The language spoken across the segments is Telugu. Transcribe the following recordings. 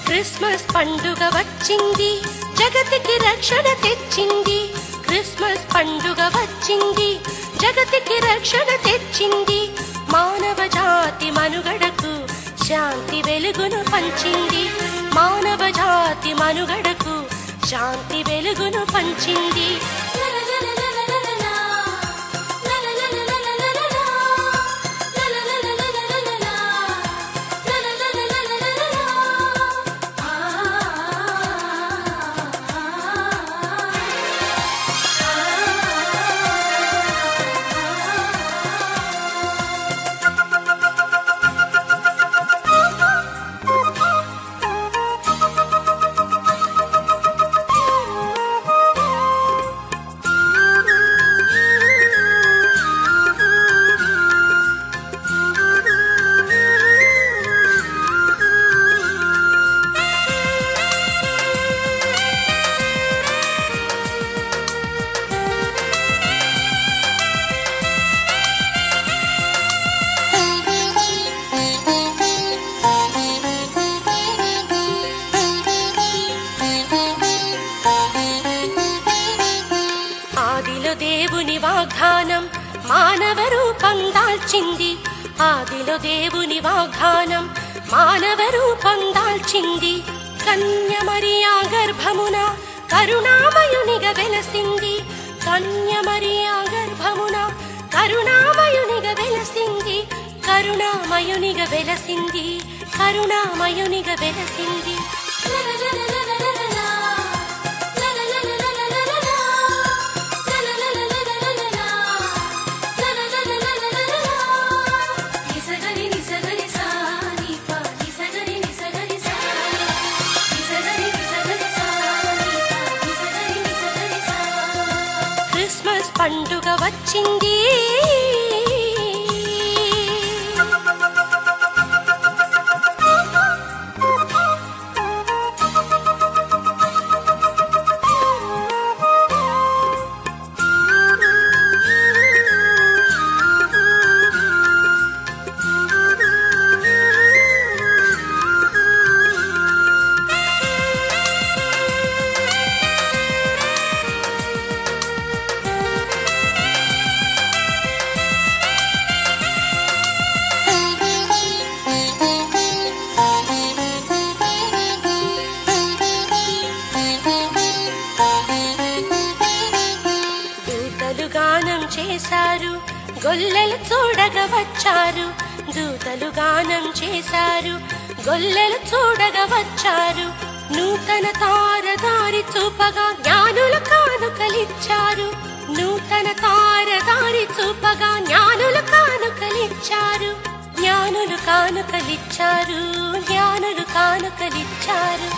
క్రిస్మస్ పండుగ వచ్చింది జగతికి రక్షణ తెచ్చింది క్రిస్మస్ పండుగ వచ్చింది జగతికి రక్షణ తెచ్చింది మానవ జాతి మనుగడకు శాంతి వెలుగును పంచింది మానవ జాతి మనుగడకు శాంతి వెలుగును పంచింది ఆదిలో దేవుని వాగ్దానం మానవ రూపం దాల్చింది ఆదిలో దేవుని వాగ్దానం మానవ రూపం దాల్చింది కన్యమరియా గర్భమున కరుణామయునిగా వెలసింది కన్యమరియా గర్భమున కరుణామయునిగా వెలసింది కరుణామయునిగా వెలసింది కరుణామయునిగా వెలసింది క్రిస్మస్ పండుగ వచ్చింది దూతలు గానం చేశారు గొల్లెలు చూడగా వచ్చారు దూతలు గానం చేశారు గొల్లెలు చూడగా వచ్చారు నూతన తార దారి చూపగా జ్ఞానుల కానుకలిచ్చారు నూతన తార దారి చూపగా జ్ఞానుల కానుకలిచ్చారు జ్ఞానులు కానుకలిచ్చారు జ్ఞానులు కానుకలిచ్చారు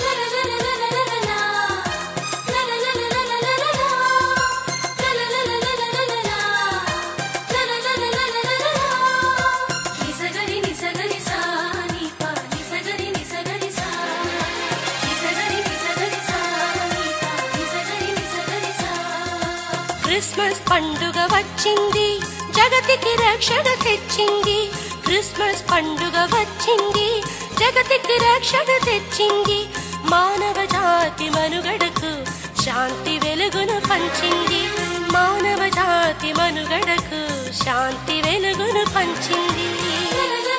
క్రిస్మస్ పండుగ వచ్చింది జగతికి రక్షణ తెచ్చింది క్రిస్మస్ పండుగ వచ్చింది జగతికి రక్షణ తెచ్చింది మానవ జాతి మనుగడకు శాంతి వెలుగును పంచింది మానవ జాతి మనుగడకు శాంతి వెలుగును పంచింది